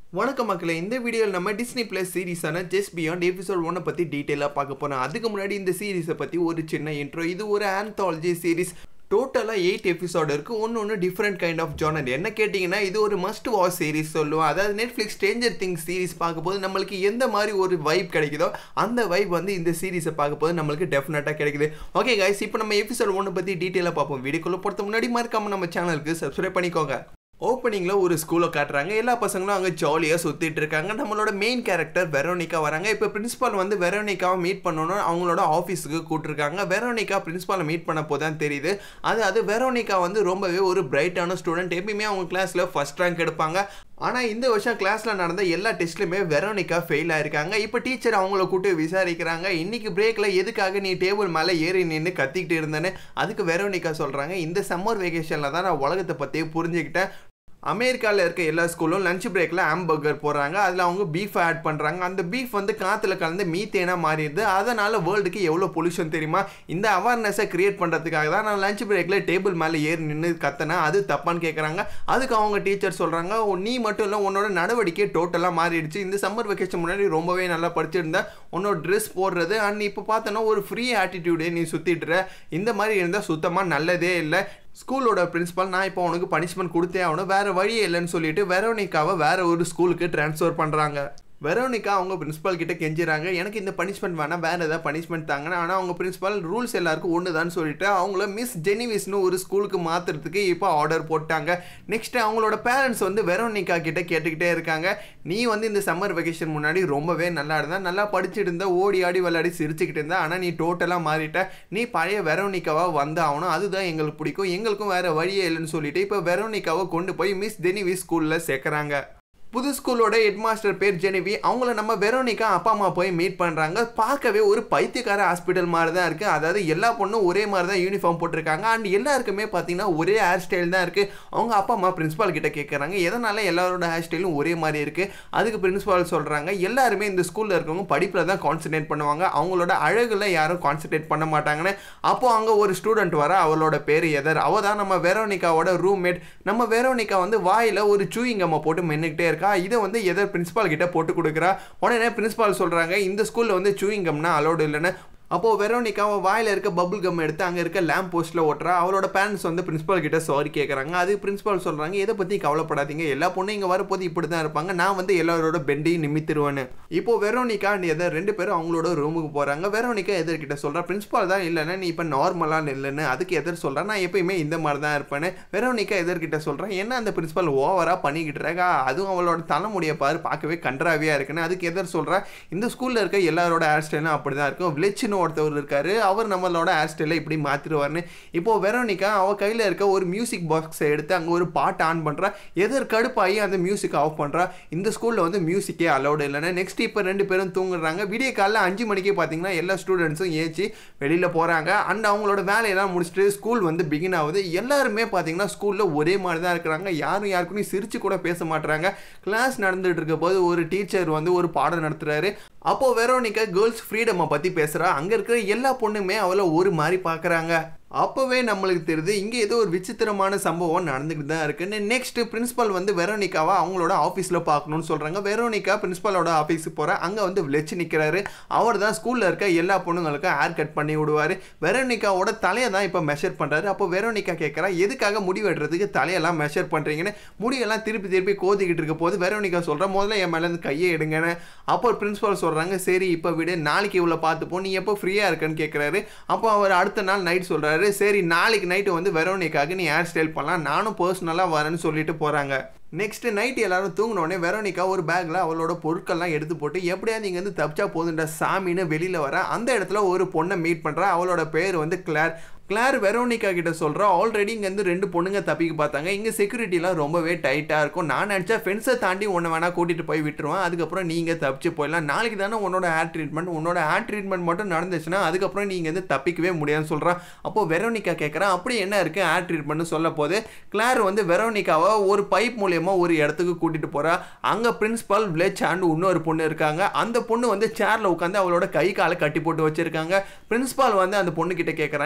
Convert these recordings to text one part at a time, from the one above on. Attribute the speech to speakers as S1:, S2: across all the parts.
S1: வணக்கம் மக்களே இந்த வீடியோவில் நம்ம டிஸ்னி ப்ளஸ் சீரிஸான ஜெஸ்ட் பியாண்ட் எபிசோட் ஒன்னை பற்றி டீட்டெயிலாக பார்க்க போகிறோம் அதுக்கு முன்னாடி இந்த சீரிஸை பற்றி ஒரு சின்ன இன்ட்ரோ இது ஒரு ஆந்தாலஜி சீரிஸ் டோட்டலாக எயிட் எபிசோடு இருக்குது ஒன்று ஒன்று டிஃப்ரெண்ட் கைண்ட் ஆஃப் ஜானர் என்ன கேட்டிங்கன்னா இது ஒரு மஸ்ட் வாட்ச் சீரிஸ் சொல்லுவோம் அதாவது நெட்ஃப்ளிக்ஸ் ஸ்ட்ரேஞ்சர் திங்ஸ் சீரிஸ் பார்க்கும்போது நம்மளுக்கு எந்த மாதிரி ஒரு வைப் கிடைக்குதோ அந்த வைப் வந்து இந்த சீரிஸை பார்க்கும்போது நம்மளுக்கு டெஃபினட்டாக கிடைக்குது ஓகே கைஸ் இப்போ நம்ம எபிசோட் ஒன்று பற்றி டீட்டெயிலாக பார்ப்போம் வீடியோக்குள்ளே பொறுத்த முன்னாடி மறக்காம நம்ம சேனலுக்கு சப்ஸ்கிரைப் பண்ணிக்கோங்க ஓப்பனிங்கில் ஒரு ஸ்கூலை காட்டுறாங்க எல்லா பசங்களும் அங்கே ஜாலியாக சுற்றிட்டு இருக்காங்க நம்மளோட மெயின் கேரக்டர் வெரோனிகா வராங்க இப்போ பிரின்ஸ்பால் வந்து வெரோனிகாவை மீட் பண்ணணும் அவங்களோட ஆஃபீஸுக்கு கூப்பிட்டுருக்காங்க வெரோனிகா பிரின்ஸ்பாலை மீட் பண்ண போதான் தெரியுது அது அது வெரோனிகா வந்து ரொம்பவே ஒரு பிரைட்டான ஸ்டூடெண்ட் எப்பயுமே அவங்க கிளாஸில் ஃபஸ்ட் ரேங்க் எடுப்பாங்க ஆனால் இந்த வருஷம் கிளாஸில் நடந்த எல்லா டெஸ்ட்லையுமே வெரோனிகா ஃபெயில் ஆயிருக்காங்க இப்போ டீச்சர் அவங்கள கூட்டு விசாரிக்கிறாங்க இன்னைக்கு பிரேக்கில் எதுக்காக நீ டேபிள் மேலே ஏறி நின்று கத்திக்கிட்டு இருந்தேன்னு அதுக்கு வெரோனிகா சொல்கிறாங்க இந்த சம்மர் வெக்கேஷனில் தான் நான் உலகத்தை பற்றி புரிஞ்சுக்கிட்டேன் அமெரிக்காவில் இருக்க எல்லா ஸ்கூலும் லஞ்ச் பிரேக்கில் ஆம்பர்கர் போடுறாங்க அதில் அவங்க பீஃப் ஆட் பண்ணுறாங்க அந்த பீஃப் வந்து காற்றுல கலந்து மீத்தேனாக மாறிடுது அதனால் வேர்ல்டுக்கு எவ்வளோ பொல்யூஷன் தெரியுமா இந்த அவேர்னஸை கிரியேட் பண்ணுறதுக்காக தான் நான் லஞ்ச் பிரேக்கில் டேபிள் மேலே ஏறி நின்று கத்தனா அது தப்பான்னு கேட்குறாங்க அதுக்கு அவங்க டீச்சர் சொல்கிறாங்க நீ மட்டும் இல்லை உன்னோட நடவடிக்கை டோட்டலாக மாறிடுச்சு இந்த சம்மர் வெக்கேஷன் முன்னாடி ரொம்பவே நல்லா படிச்சிருந்த உன்னோட ட்ரெஸ் போடுறது அண்ட் இப்போ பார்த்தோன்னா ஒரு ஃப்ரீ ஆட்டிடியூடே நீ சுற்றிட்டுற இந்த மாதிரி இருந்தால் சுத்தமாக நல்லதே இல்லை ஸ்கூலோட பிரின்ஸிபல் நான் இப்போ உனக்கு பனிஷ்மெண்ட் கொடுத்தே ஆகணும் வேறு வழியே இல்லைன்னு சொல்லிட்டு வெரோனிக்காவை வேற ஒரு ஸ்கூலுக்கு ட்ரான்ஸ்ஃபர் பண்ணுறாங்க வெரோனிகா அவங்க பிரின்ஸிபால் கிட்ட கெஞ்சுறாங்க எனக்கு இந்த பனிஷ்மெண்ட் வேணாம் வேறு ஏதாவது பனிஷ்மெண்ட் தாங்கன்னு ஆனால் அவங்க பிரின்ஸிபால் ரூல்ஸ் எல்லாருக்கும் ஒன்று தான் சொல்லிட்டு அவங்கள மிஸ் ஜெனிவிஸ்னு ஒரு ஸ்கூலுக்கு மாற்றுறதுக்கு இப்போ ஆர்டர் போட்டாங்க நெக்ஸ்ட் அவங்களோட பேரண்ட்ஸ் வந்து வெரோனிகா கிட்ட கேட்டுக்கிட்டே இருக்காங்க நீ வந்து இந்த சம்மர் வெக்கேஷன் முன்னாடி ரொம்பவே நல்லா இருந்தா நல்லா படிச்சுட்டு இருந்தா ஓடி ஆடி விளையாடி சிரிச்சுக்கிட்டு இருந்தா ஆனால் நீ டோட்டலாக மாறிட்ட நீ பழைய வெரோனிக்காவாக வந்து ஆகணும் அதுதான் எங்களுக்கு பிடிக்கும் எங்களுக்கும் வேறு வழியே இல்லைன்னு சொல்லிட்டு இப்போ வெரோனிக்காவை கொண்டு போய் மிஸ் ஜெனிவிஸ் ஸ்கூலில் சேர்க்குறாங்க புது ஸ்கூலோட ஹெட் மாஸ்டர் பேர் ஜெனிவி அவங்கள நம்ம வெரோனிக்கா அப்பா அம்மா போய் மீட் பண்ணுறாங்க பார்க்கவே ஒரு பைத்தியக்கார ஹாஸ்பிட்டல் மாதிரி தான் இருக்குது அதாவது எல்லா பொண்ணும் ஒரே மாதிரி தான் யூனிஃபார்ம் போட்டிருக்காங்க அண்ட் எல்லாருக்குமே பார்த்தீங்கன்னா ஒரே ஹேர் ஸ்டைல் தான் இருக்குது அவங்க அப்பா அம்மா பிரின்ஸிபால் கிட்ட கேட்குறாங்க எதனால எல்லாரோட ஹேர் ஸ்டைலும் ஒரே மாதிரி இருக்குது அதுக்கு பிரின்ஸிபால் சொல்கிறாங்க எல்லாருமே இந்த ஸ்கூலில் இருக்கவங்க படிப்பில் தான் கான்சன்ட்ரேட் பண்ணுவாங்க அவங்களோட அழகில் யாரும் கான்சன்ட்ரேட் பண்ண மாட்டாங்கன்னு அப்போ அங்கே ஒரு ஸ்டூடெண்ட் வர அவளோட பேர் எதர் அவள் தான் நம்ம வெரோனிக்காவோட ரூம்மேட் நம்ம வெரோனிக்கா வந்து வாயில் ஒரு சூயிங்கம்மை போட்டு மென்னுக்கிட்டே இருக்கா இதை வந்து எதர் பிரின்ஸிபால் கிட்ட போட்டு கொடுக்குறா உடனே பிரின்ஸிபால் சொல்கிறாங்க இந்த ஸ்கூலில் வந்து சூயிங்கம்னா அலோடு இல்லைன்னு அப்போது வெரோனிக்கா அவள் வாயில் இருக்க பபுள் கம் எடுத்து அங்கே இருக்க லேம்ப் போஸ்ட்டில் ஓட்டுறா அவளோட பேரண்ட்ஸ் வந்து பிரின்ஸிபால் கிட்ட சாரி கேட்குறாங்க அது பிரின்ஸிபால் சொல்கிறாங்க இதை பற்றி கவலைப்படாதீங்க எல்லா பொண்ணும் இங்கே வரப்போது இப்படி தான் இருப்பாங்க நான் வந்து எல்லாரோட பெண்டையும் நிமித்திருவேன்னு இப்போது வெரோனிக்கா அண்ட் எதர் ரெண்டு பேரும் அவங்களோட ரூமுக்கு போகிறாங்க வெரோனிக்கா எதர்கிட்ட சொல்கிறா பிரின்ஸிபால் தான் இல்லைன்னா நீ இப்போ நார்மலாக இல்லைன்னு அதுக்கு எதிர் சொல்கிறா நான் எப்பயுமே இந்த மாதிரி தான் இருப்பேன்னு வெரோனிக்கா எதர்கிட்ட சொல்கிறேன் என்ன அந்த பிரின்ஸிபால் ஓவராக பண்ணிக்கிட்டு இருக்கா அதுவும் அவளோட தலைமுடியை பாரு பார்க்கவே கன்றாவியாக இருக்குன்னு அதுக்கு எதிர் சொல்கிறா இந்த ஸ்கூலில் இருக்க எல்லாரோட ஹேர் ஸ்டைலும் அப்படி தான் இருக்கும் விளிச்சுன்னு ஒருத்தவர் இருக்காரு அவர் நம்மளோட ஹேர் ஸ்டைலை இப்படி மாற்றிடுவார்னு இப்போ வெரோனிக்கா அவ கையில் இருக்க ஒரு மியூசிக் பாக்ஸை எடுத்து அங்கே ஒரு பாட்டு ஆன் பண்ணுறா எதிர் கடுப்பாகி அந்த மியூசிக் ஆஃப் பண்ணுறா இந்த ஸ்கூலில் வந்து மியூசிக்கே அலௌடு இல்லைன்னு நெக்ஸ்ட் இப்போ ரெண்டு பேரும் தூங்குறாங்க விடிய காலைல அஞ்சு மணிக்கே பார்த்தீங்கன்னா எல்லா ஸ்டூடெண்ட்ஸும் ஏச்சி வெளியில் போகிறாங்க அண்ட் அவங்களோட வேலையெல்லாம் முடிச்சுட்டு ஸ்கூல் வந்து பிகின் ஆகுது எல்லாருமே பார்த்தீங்கன்னா ஸ்கூலில் ஒரே மாதிரி தான் இருக்கிறாங்க யாரும் யாருக்குமே சிரிச்சு கூட பேச மாட்டுறாங்க கிளாஸ் நடந்துட்டு இருக்க போது ஒரு டீச்சர் வந்து ஒரு பாடம் நடத்துறாரு அப்போ வெரோனிக்கா கேர்ள்ஸ் ஃப்ரீடமை பற்றி பேசுகிறா அங்கே இருக்கிற எல்லா பொண்ணுமே அவளை ஒரு மாதிரி பார்க்குறாங்க அப்போவே நம்மளுக்கு தெரியுது இங்கே ஏதோ ஒரு விசித்திரமான சம்பவம் நடந்துக்கிட்டு தான் இருக்குன்னு நெக்ஸ்ட் பிரின்ஸிபல் வந்து வெரோனிக்காவை அவங்களோட ஆஃபீஸில் பார்க்கணும்னு சொல்கிறாங்க வெரோனிக்கா பிரின்ஸிபலோட ஆஃபீஸுக்கு போகிற அங்கே வந்து விளைச்சு நிற்கிறாரு அவர் தான் ஸ்கூலில் இருக்க எல்லா பொண்ணுங்களுக்கும் ஹேர் கட் பண்ணி விடுவார் வெரோனிக்காவோட தலையை தான் இப்போ மெஷர் பண்ணுறாரு அப்போ வெரோனிக்கா கேட்குறா எதுக்காக முடி வெட்டுறதுக்கு தலையெல்லாம் மெஷர் பண்ணுறீங்கன்னு முடியெல்லாம் திருப்பி திருப்பி கோதிக்கிட்டு இருக்க போது வெரோனிக்கா சொல்கிறா முதல்ல என் மேலேருந்து கையை எடுங்கன்னு அப்போ பிரின்ஸிபல் சொல்கிறாங்க சரி இப்போ விடு நாளைக்கு இவ்வளோ பார்த்துப்போம் நீ எப்போ ஃப்ரீயாக இருக்கன்னு கேட்குறாரு அப்போ அவர் அடுத்த நாள் நைட் சொல்கிறாரு சொல்கிறாரு சரி நாளைக்கு நைட்டு வந்து வெரோனிக்காக நீ ஹேர் ஸ்டைல் பண்ணலாம் நானும் பர்சனலாக வரேன்னு சொல்லிட்டு போகிறாங்க நெக்ஸ்ட் நைட் எல்லாரும் தூங்கினோடனே வெரோனிக்கா ஒரு பேக்கில் அவளோட பொருட்கள்லாம் எடுத்து போட்டு எப்படியாவது இங்கே வந்து தப்பிச்சா போதுன்ற சாமின்னு வெளியில் வர அந்த இடத்துல ஒரு பொண்ணை மீட் பண்ணுறா அவளோட பேர் வந்து கிளார் கிளார் வெரோனிகா கிட்ட சொல்கிறா ஆல்ரெடி இங்கேருந்து ரெண்டு பொண்ணுங்க தப்பிக்க பார்த்தாங்க இங்கே செக்யூரிட்டிலாம் ரொம்பவே டைட்டாக இருக்கும் நான் நினச்சா ஃபென்ஸை தாண்டி உன்னை வேணா கூட்டிகிட்டு போய் விட்டுருவேன் அதுக்கப்புறம் நீங்கள் தப்பிச்சு போயிடலாம் நாளைக்கு தானே உன்னோட ஹேர் ட்ரீட்மெண்ட் உன்னோட ஹேர் ட்ரீட்மெண்ட் மட்டும் நடந்துச்சுன்னா அதுக்கப்புறம் நீங்கள் வந்து தப்பிக்கவே முடியாதுன்னு சொல்கிறான் அப்போது வெரோனிகா கேட்குறான் அப்படி என்ன இருக்குது ஹேர் ட்ரீட்மெண்ட்னு சொல்ல போது கிளார் வந்து வெரோனிகாவை ஒரு பைப் மூலயமா ஒரு இடத்துக்கு கூட்டிகிட்டு போகிறா அங்கே பிரின்ஸ்பால் வில்லேஜ் அண்ட் இன்னொரு பொண்ணு இருக்காங்க அந்த பொண்ணு வந்து சேரில் உட்காந்து அவளோட கை காலை கட்டி போட்டு வச்சுருக்காங்க பிரின்ஸ்பால் வந்து அந்த பொண்ணு கிட்ட கேட்குறாங்க எதனால்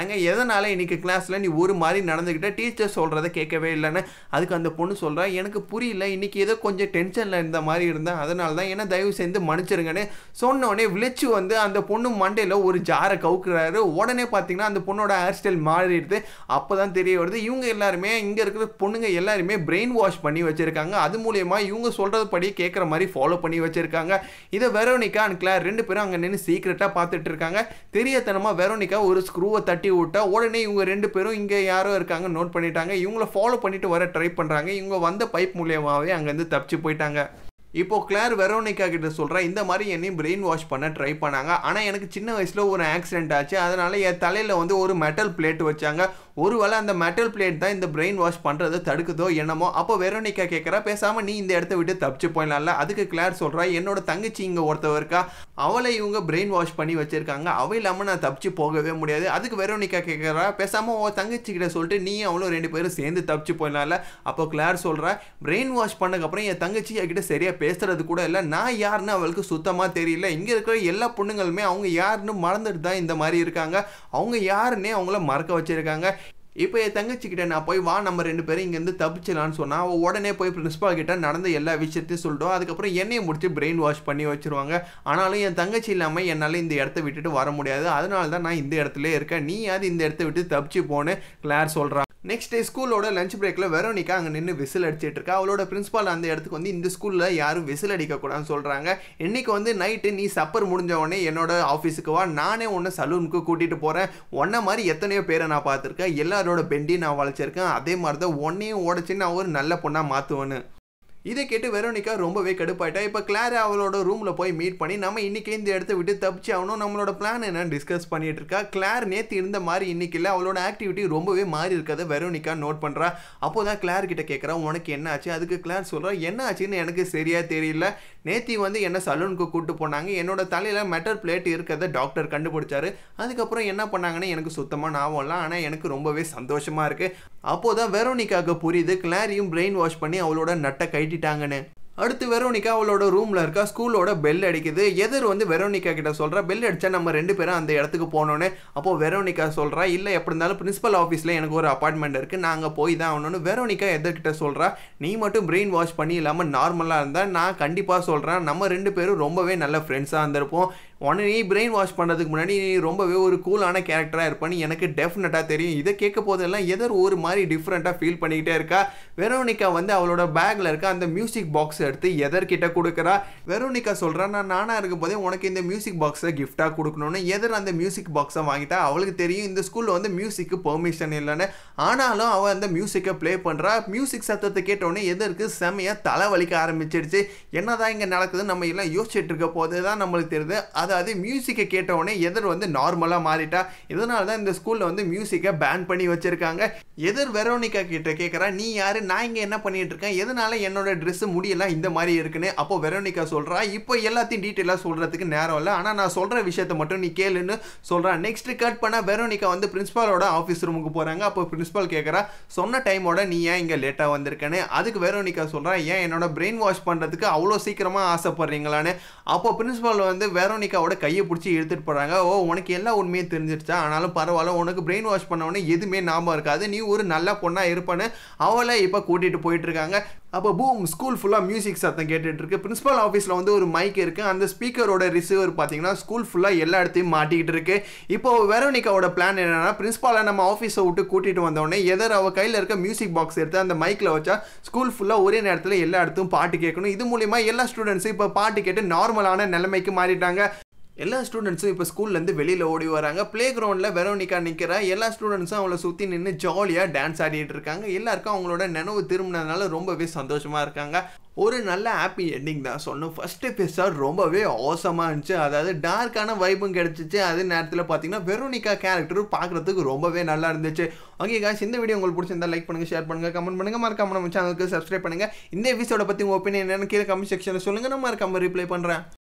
S1: எதனால இன்னைக்கு கிளாஸ்ல நீ ஒரு மாதிரி நடந்துக்கிட்ட டீச்சர் சொல்றத கேட்கவே இல்லைன்னு அதுக்கு அந்த பொண்ணு சொல்றா எனக்கு புரியல இன்னைக்கு ஏதோ கொஞ்சம் டென்ஷன்ல இருந்த மாதிரி இருந்தேன் அதனால தான் என்ன தயவு செஞ்சு மன்னிச்சிருங்கன்னு சொன்னோடனே விழிச்சு வந்து அந்த பொண்ணு மண்டையில் ஒரு ஜாரை கவுக்குறாரு உடனே பார்த்தீங்கன்னா அந்த பொண்ணோட ஹேர் ஸ்டைல் மாறிடுது அப்போ தான் தெரிய வருது இவங்க எல்லாருமே இங்கே இருக்கிற பொண்ணுங்க எல்லாருமே பிரெயின் வாஷ் பண்ணி வச்சிருக்காங்க அது மூலயமா இவங்க சொல்கிறது படி கேட்குற மாதிரி ஃபாலோ பண்ணி வச்சிருக்காங்க இதை வெரோனிகா அண்ட் கிளார் ரெண்டு பேரும் அங்கே நின்று சீக்கிரட்டாக பார்த்துட்டு இருக்காங்க தெரியத்தனமாக வெரோனிகா ஒரு ஸ்க்ரூவை தட்டி விட்டா உடனே இவங்க ரெண்டு பேரும் இங்கே யாரோ இருக்காங்க நோட் பண்ணிட்டாங்க இவங்கள ஃபாலோ பண்ணிட்டு வர ட்ரை பண்ணுறாங்க இவங்க வந்த பைப் மூலியமாகவே அங்கேருந்து தப்பிச்சு போயிட்டாங்க இப்போ கிளார் வெரோனிகா கிட்ட சொல்கிறா இந்த மாதிரி என்னையும் பிரெயின் வாஷ் பண்ண ட்ரை பண்ணாங்க ஆனால் எனக்கு சின்ன வயசில் ஒரு ஆக்சிடென்ட் ஆச்சு அதனால என் தலையில் வந்து ஒரு மெட்டல் பிளேட் வச்சாங்க ஒருவேளை அந்த மெட்டல் பிளேட் தான் இந்த பிரெயின் வாஷ் பண்ணுறதை தடுக்குதோ என்னமோ அப்போ வெரோனிகா கேட்குறா பேசாமல் நீ இந்த இடத்த விட்டு தப்பிச்சு போயிடலாம்ல அதுக்கு கிளார் சொல்கிறா என்னோட தங்கச்சி இங்கே ஒருத்தவ இருக்கா அவளை இவங்க பிரெயின் வாஷ் பண்ணி வச்சிருக்காங்க அவ இல்லாமல் நான் தப்பிச்சு போகவே முடியாது அதுக்கு வெரோனிகா கேட்குறா பேசாமல் உன் தங்கச்சி கிட்ட சொல்லிட்டு நீ அவளும் ரெண்டு பேரும் சேர்ந்து தப்பிச்சு போயிடலாம்ல அப்போ கிளார் சொல்கிறா பிரெயின் வாஷ் பண்ணக்கப்புறம் என் தங்கச்சி என்கிட்ட சரியாக பேசுறது கூட இல்லை நான் யாருன்னு அவளுக்கு சுத்தமாக தெரியல இங்கே இருக்கிற எல்லா பொண்ணுங்களுமே அவங்க யாருன்னு மறந்துட்டு தான் இந்த மாதிரி இருக்காங்க அவங்க யாருன்னே அவங்கள மறக்க வச்சிருக்காங்க இப்போ என் தங்கச்சிக்கிட்ட நான் போய் வா நம்ம ரெண்டு பேரும் இங்கேருந்து தப்பிச்சலான்னு சொன்னால் அவள் உடனே போய் பிரின்ஸ்பால் கிட்ட நடந்த எல்லா விஷயத்தையும் சொல்லிட்டோம் அதுக்கப்புறம் என்னையை முடிச்சு பிரெயின் வாஷ் பண்ணி வச்சிருவாங்க ஆனாலும் என் தங்கச்சி இல்லாமல் என்னால் இந்த இடத்த விட்டுட்டு வர முடியாது அதனால தான் நான் இந்த இடத்துல இருக்கேன் நீ யாவது இந்த இடத்த விட்டு தப்பிச்சு போன்னு கிளார் சொல்கிறான் நெக்ஸ்ட் டே ஸ்கூலோட லஞ்ச் பிரேக்கில் வெரோனிகா அங்கே நின்று விசில் அடிச்சிட்டு இருக்கா அவளோட பிரின்ஸ்பால் அந்த இடத்துக்கு வந்து இந்த ஸ்கூலில் யாரும் விசில் அடிக்கக்கூடாதுன்னு சொல்கிறாங்க இன்னைக்கு வந்து நைட்டு நீ சப்பர் முடிஞ்ச உடனே என்னோட ஆஃபீஸுக்கு வா நானே உன்னை சலூனுக்கு கூட்டிகிட்டு போகிறேன் உன்ன மாதிரி எத்தனையோ பேரை நான் பார்த்துருக்கேன் எல்லாரோட பெண்டையும் நான் வளைச்சிருக்கேன் அதே மாதிரி தான் உன்னையும் உடச்சி நான் ஒரு நல்ல பொண்ணாக மாற்றுவேன்னு இதை கேட்டு வெரோனிகா ரொம்பவே கடுப்பாயிட்டா இப்போ கிளார் அவளோட ரூமில் போய் மீட் பண்ணி நம்ம இன்னைக்கு இந்த இடத்த விட்டு தப்பிச்சு ஆகணும் நம்மளோட பிளான் என்னன்னு டிஸ்கஸ் பண்ணிட்டு இருக்கா கிளார் நேற்று இருந்த மாதிரி இன்னைக்கு இல்லை அவளோட ஆக்டிவிட்டி ரொம்பவே மாறி இருக்கதை வெரோனிகா நோட் பண்ணுறா அப்போ தான் கிளார் கிட்ட கேட்குறா உனக்கு என்ன ஆச்சு அதுக்கு கிளார் சொல்கிறா என்ன ஆச்சுன்னு எனக்கு சரியா தெரியல நேத்தி வந்து என்ன சலூனுக்கு கூப்பிட்டு போனாங்க என்னோட தலையில் மெட்டல் பிளேட் இருக்கிறத டாக்டர் கண்டுபிடிச்சாரு அதுக்கப்புறம் என்ன பண்ணாங்கன்னு எனக்கு சுத்தமாக ஞாபகம் இல்லை ஆனால் எனக்கு ரொம்பவே சந்தோஷமாக இருக்குது அப்போ தான் வெரோனிக்காவுக்கு புரியுது கிளாரியும் பிரெயின் வாஷ் பண்ணி அவளோட நட்டை கைட்டிட்டாங்கன்னு அடுத்து வெரோனிகா அவளோட ரூமில் இருக்கா ஸ்கூலோட பெல் அடிக்குது எதிர் வந்து வெரோனிகா கிட்ட சொல்கிறா பெல் அடித்தா நம்ம ரெண்டு பேரும் அந்த இடத்துக்கு போனோன்னு அப்போது வெரோனிகா சொல்கிறா இல்லை எப்படி இருந்தாலும் பிரின்சிபல் ஆஃபீஸில் எனக்கு ஒரு அப்பார்ட்மெண்ட் இருக்குது நாங்கள் போய் தான் ஆகணும்னு வெரோனிகா எதிர்கிட்ட சொல்கிறா நீ மட்டும் பிரெயின் வாஷ் பண்ணி இல்லாமல் நார்மலாக இருந்தால் நான் கண்டிப்பாக சொல்கிறேன் நம்ம ரெண்டு பேரும் ரொம்பவே நல்ல ஃப்ரெண்ட்ஸாக இருந்திருப்போம் உடனே நீ பிரெயின் வாஷ் பண்ணுறதுக்கு முன்னாடி நீ ரொம்பவே ஒரு கூலான கேரக்டராக இருப்பான்னு எனக்கு டெஃபினட்டாக தெரியும் இதை கேட்க போதெல்லாம் எதர் ஒரு மாதிரி டிஃப்ரெண்ட்டாக ஃபீல் பண்ணிக்கிட்டே இருக்கா வெரோனிகா வந்து அவளோட பேக்கில் இருக்க அந்த மியூசிக் பாக்ஸ் எடுத்து எதர்கிட்ட கொடுக்குறா வெரோனிகா சொல்கிறா நான் நானாக இருக்கும் போதே உனக்கு இந்த மியூசிக் பாக்ஸை கிஃப்டாக கொடுக்கணும்னு எதர் அந்த மியூசிக் பாக்ஸை வாங்கிட்டா அவளுக்கு தெரியும் இந்த ஸ்கூலில் வந்து மியூசிக்கு பெர்மிஷன் இல்லைன்னு ஆனாலும் அவள் அந்த மியூசிக்கை ப்ளே பண்ணுறா மியூசிக் சத்தத்தை கேட்டோடனே எதற்கு செமையாக தலைவலிக்க ஆரம்பிச்சிடுச்சு என்னதான் இங்கே நடக்குது நம்ம எல்லாம் யோசிச்சுட்டு இருக்க போது தான் நம்மளுக்கு தெரியுது அதாவது மியூசிக்கை கேட்டவுடனே எதிர் வந்து நார்மலாக மாறிட்டா இதனால தான் இந்த ஸ்கூலில் வந்து மியூசிக்கை பேன் பண்ணி வச்சிருக்காங்க எதிர் வெரோனிகா கிட்ட கேட்குறா நீ யாரு நான் இங்கே என்ன பண்ணிட்டு இருக்கேன் எதனால என்னோட ட்ரெஸ் முடியெல்லாம் இந்த மாதிரி இருக்குன்னு அப்போ வெரோனிகா சொல்கிறா இப்போ எல்லாத்தையும் டீட்டெயிலாக சொல்கிறதுக்கு நேரம் இல்லை ஆனால் நான் சொல்கிற விஷயத்த மட்டும் நீ கேளுன்னு சொல்கிறா நெக்ஸ்ட் கட் பண்ண வெரோனிகா வந்து பிரின்ஸ்பாலோட ஆஃபீஸ் ரூமுக்கு போகிறாங்க அப்போ பிரின்ஸ்பால் கேட்குறா சொன்ன டைமோட நீ ஏன் இங்கே லேட்டாக வந்திருக்கேன்னு அதுக்கு வெரோனிகா சொல்கிறா ஏன் என்னோட பிரெயின் வாஷ் பண்ணுறதுக்கு அவ்வளோ சீக்கிரமாக ஆசைப்படுறீங்களான்னு அப்போ பிரின்ஸ்பால் வந்து வெரோனிகாவோட கையை பிடிச்சி இழுத்துட்டு போகிறாங்க ஓ உனக்கு எல்லா உண்மையும் தெரிஞ்சிருச்சா ஆனாலும் பரவாயில்ல உனக்கு பிரெயின் வாஷ் பண்ணவொடனே எதுவுமே ஞாபகம் இருக்காது நீ ஒரு நல்ல பொண்ணாக இருப்பேன்னு அவளை இப்போ கூட்டிகிட்டு போயிட்டு இருக்காங்க அப்போ பூம் ஸ்கூல் ஃபுல்லாக மியூசிக் சத்தம் கேட்டுட்டு இருக்கு பிரின்சிபல் ஆஃபீஸில் வந்து ஒரு மைக் இருக்கு அந்த ஸ்பீக்கரோட ரிசீவர் பார்த்தீங்கன்னா ஸ்கூல் ஃபுல்லாக எல்லா இடத்தையும் மாட்டிக்கிட்டு இருக்கு இப்போ வெரோனிகாவோட பிளான் என்னன்னா பிரின்சிபாலை நம்ம ஆஃபீஸை விட்டு கூட்டிட்டு வந்தோடனே எதர் அவ கையில் இருக்க மியூசிக் பாக்ஸ் எடுத்து அந்த மைக்கில் வச்சா ஸ்கூல் ஃபுல்லாக ஒரே நேரத்தில் எல்லா இடத்தும் பாட்டு கேட்கணும் இது மூலியமா எல்லா ஸ்டூடெண்ட்ஸும் இப்போ பாட்டு கேட்டு நார்மலான நிலைமைக்கு மாறிட்டாங்க எல்லா ஸ்டூடெண்ட்ஸும் இப்போ ஸ்கூல்லேருந்து வெளியில் ஓடி வராங்க ப்ளே கிரவுண்டில் வெரோனிகா நிற்கிற எல்லா ஸ்டூடெண்ட்ஸும் அவளை சுற்றி நின்று ஜாலியாக டான்ஸ் ஆடிட்டு இருக்காங்க எல்லாருக்கும் அவங்களோட நினைவு திரும்பினதுனால ரொம்பவே சந்தோஷமாக இருக்காங்க ஒரு நல்ல ஹாப்பி எண்டிங் தான் சொன்னோம் ஃபர்ஸ்ட் எபிசோட் ரொம்பவே அவசமாக இருந்துச்சு அதாவது டார்க்கான வைபும் கிடச்சிச்சு அதே நேரத்தில் பார்த்தீங்கன்னா வெரோனிகா கேரக்டர் பார்க்குறதுக்கு ரொம்பவே நல்லா இருந்துச்சு ஓகே காய்ஸ் இந்த வீடியோ உங்களுக்கு பிடிச்சிருந்தா லைக் பண்ணுங்கள் ஷேர் பண்ணுங்கள் கமெண்ட் பண்ணுங்கள் மறக்காம நம்ம சேனலுக்கு சப்ஸ்கிரைப் பண்ணுங்கள் இந்த எபிசோட பற்றி உங்கள் ஒப்பீனியன் என்னன்னு கீழே கமெண்ட் செக்ஷனில் சொல்லுங்கள் நான் மறக்காம ரிப்ளை பண்ணுறேன்